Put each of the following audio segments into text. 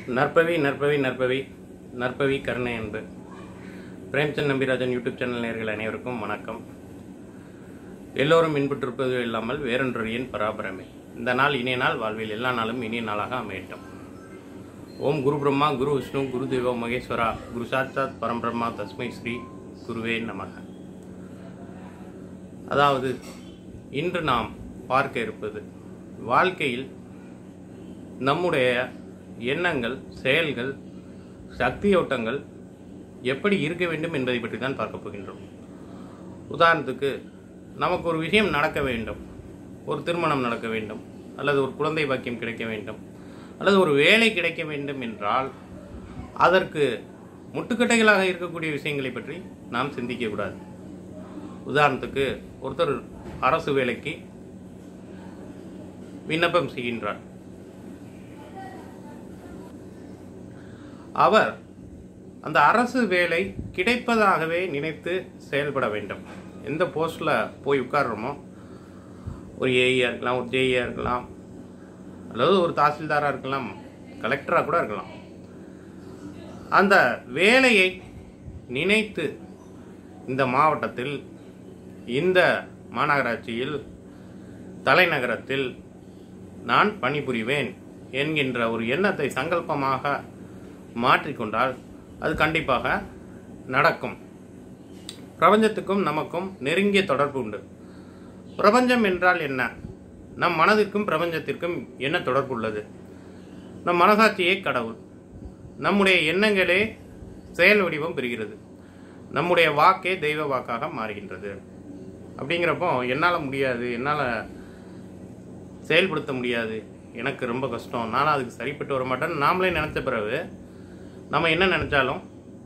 நற்பவி நற்பவி நற்பவி நற்பவி கருணை அன்பு பிரேம்சந்த் நம்பிராஜன் யூடியூப் சேனல் நேயர்கள் அனைவருக்கும் வணக்கம் எல்லோரும் இன்புற்றிருப்பது இல்லாமல் வேறொன்றொழியின் பராபரமே இந்த நாள் இனிய நாள் வாழ்வில் எல்லா நாளும் இனிய நாளாக அமையட்டும் ஓம் குரு பிரம்மா குரு விஷ்ணு குரு தேவோ மகேஸ்வரா குரு சாட்சாத் பரம்பிரம்மா தஸ்மை ஸ்ரீ குருவே நமக அதாவது இன்று நாம் பார்க்க இருப்பது வாழ்க்கையில் நம்முடைய எண்ணங்கள் செயல்கள் சக்தியோட்டங்கள் எப்படி இருக்க வேண்டும் என்பதை பற்றி தான் பார்க்க போகின்றோம் உதாரணத்துக்கு நமக்கு ஒரு விஷயம் நடக்க வேண்டும் ஒரு திருமணம் நடக்க வேண்டும் அல்லது ஒரு குழந்தை பாக்கியம் கிடைக்க வேண்டும் அல்லது ஒரு வேலை கிடைக்க வேண்டும் என்றால் அதற்கு முட்டுக்கட்டைகளாக இருக்கக்கூடிய விஷயங்களை பற்றி நாம் சிந்திக்கக்கூடாது உதாரணத்துக்கு ஒருத்தர் அரசு வேலைக்கு விண்ணப்பம் செய்கின்றார் அவர் அந்த அரசு வேலை கிடைப்பதாகவே நினைத்து செயல்பட வேண்டும் எந்த போஸ்டில் போய் உட்கார்றோமோ ஒரு ஏஇயாக இருக்கலாம் ஒரு ஜேஇயாக இருக்கலாம் அல்லது ஒரு தாசில்தாராக இருக்கலாம் கலெக்டராக கூட இருக்கலாம் அந்த வேலையை நினைத்து இந்த மாவட்டத்தில் இந்த மாநகராட்சியில் தலைநகரத்தில் நான் பணிபுரிவேன் என்கின்ற ஒரு எண்ணத்தை சங்கல்பமாக மாற்றிக்கொண்டால் அது கண்டிப்பாக நடக்கும் பிரபஞ்சத்துக்கும் நமக்கும் நெருங்கிய தொடர்பு உண்டு பிரபஞ்சம் என்றால் என்ன நம் மனதிற்கும் பிரபஞ்சத்திற்கும் என்ன தொடர்பு உள்ளது நம் மனசாட்சியே கடவுள் நம்முடைய எண்ணங்களே செயல் வடிவம் பெறுகிறது நம்முடைய வாக்கே தெய்வ வாக்காக மாறுகின்றது அப்படிங்கிறப்போ என்னால் முடியாது என்னால் செயல்படுத்த முடியாது எனக்கு ரொம்ப கஷ்டம் நானும் அதுக்கு சரிப்பட்டு வர மாட்டேன்னு நாமளே நினச்ச பிறகு நம்ம என்ன நினச்சாலும்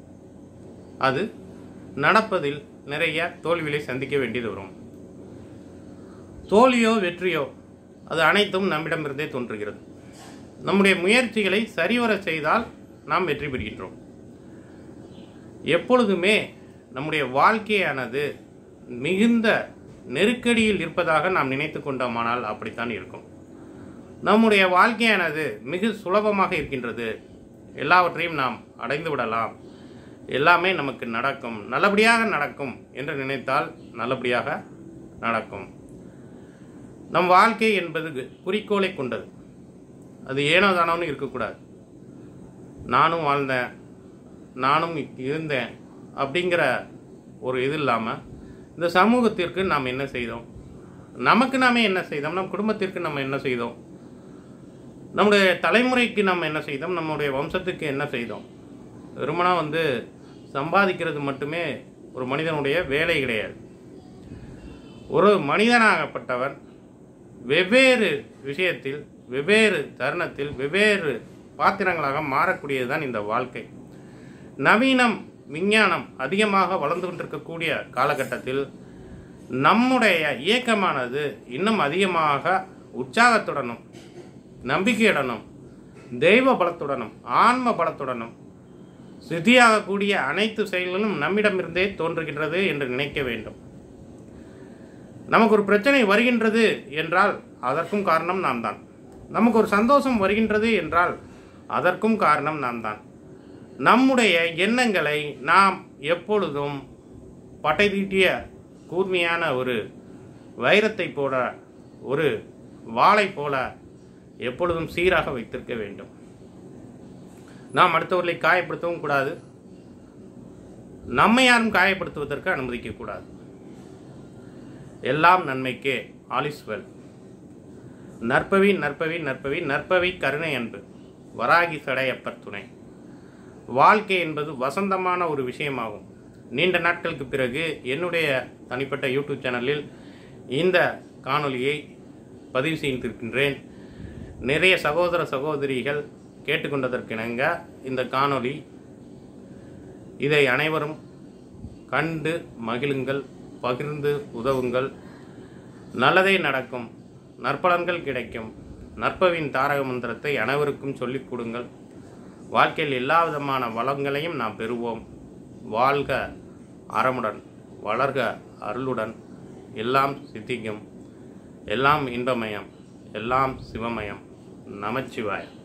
அது நடப்பதில் நிறைய தோல்விகளை சந்திக்க வேண்டியது வரும் தோல்வியோ வெற்றியோ அது அனைத்தும் நம்மிடமிருந்தே தோன்றுகிறது நம்முடைய முயற்சிகளை சரிவர செய்தால் நாம் வெற்றி பெறுகின்றோம் எப்பொழுதுமே நம்முடைய வாழ்க்கையானது மிகுந்த நெருக்கடியில் இருப்பதாக நாம் நினைத்து கொண்டோமானால் அப்படித்தான் இருக்கும் நம்முடைய வாழ்க்கையானது மிக சுலபமாக இருக்கின்றது எல்லாவற்றையும் நாம் அடைந்து விடலாம் எல்லாமே நமக்கு நடக்கும் நல்லபடியாக நடக்கும் என்று நினைத்தால் நல்லபடியாக நடக்கும் நம் வாழ்க்கை என்பது குறிக்கோளை கொண்டது அது ஏனோ தானோன்னு இருக்கக்கூடாது நானும் வாழ்ந்தேன் நானும் இருந்தேன் அப்படிங்கிற ஒரு இது இல்லாமல் இந்த சமூகத்திற்கு நாம் என்ன செய்தோம் நமக்கு நாமே என்ன செய்தோம் நம் குடும்பத்திற்கு நம்ம என்ன செய்தோம் நம்முடைய தலைமுறைக்கு நம்ம என்ன செய்தோம் நம்முடைய வம்சத்துக்கு என்ன செய்தோம் வெறுமனா வந்து சம்பாதிக்கிறது மட்டுமே ஒரு மனிதனுடைய வேலை கிடையாது ஒரு மனிதனாகப்பட்டவன் வெவ்வேறு விஷயத்தில் வெவ்வேறு தருணத்தில் வெவ்வேறு பாத்திரங்களாக மாறக்கூடியது தான் இந்த வாழ்க்கை நவீனம் விஞ்ஞானம் அதிகமாக வளர்ந்து கொண்டிருக்கக்கூடிய காலகட்டத்தில் நம்முடைய இயக்கமானது இன்னும் அதிகமாக உற்சாகத்துடனும் நம்பிக்கையுடனும் தெய்வ பலத்துடனும் ஆன்ம பலத்துடனும் சித்தியாகக்கூடிய அனைத்து செயல்களும் நம்மிடமிருந்தே தோன்றுகின்றது என்று நினைக்க வேண்டும் நமக்கு ஒரு பிரச்சனை வருகின்றது என்றால் அதற்கும் காரணம் நாம் தான் நமக்கு ஒரு சந்தோஷம் வருகின்றது என்றால் அதற்கும் காரணம் நாம் தான் நம்முடைய எண்ணங்களை நாம் எப்பொழுதும் பட்டை தீட்டிய கூர்மையான ஒரு வைரத்தை போல ஒரு வாளை போல எப்பொழுதும் சீராக வைத்திருக்க வேண்டும் நாம் அடுத்தவர்களை காயப்படுத்தவும் கூடாது நம்மை யாரும் காயப்படுத்துவதற்கு அனுமதிக்க கூடாது எல்லாம் நன்மைக்கே ஆலிஸ் வெல் நற்பவி நற்பவி நற்பவி நற்பவி கருணை அன்பு வராகி சடையப்பர் துணை வாழ்க்கை என்பது வசந்தமான ஒரு விஷயமாகும் நீண்ட நாட்களுக்கு பிறகு என்னுடைய தனிப்பட்ட யூடியூப் சேனலில் இந்த காணொளியை பதிவு செய்திருக்கின்றேன் நிறைய சகோதர சகோதரிகள் கேட்டுக்கொண்டதற்கிணங்க இந்த காணொளி இதை அனைவரும் கண்டு மகிழுங்கள் பகிர்ந்து உதவுங்கள் நல்லதே நடக்கும் நற்பலன்கள் கிடைக்கும் நற்பவின் தாரக மந்திரத்தை அனைவருக்கும் சொல்லிக் கொடுங்கள் வாழ்க்கையில் எல்லா விதமான வளங்களையும் நாம் பெறுவோம் வாழ்க அறமுடன் வளர்க அருளுடன் எல்லாம் சித்திக்கும் எல்லாம் இன்பமயம் எல்லாம் சிவமயம் நமச்சிவாயம்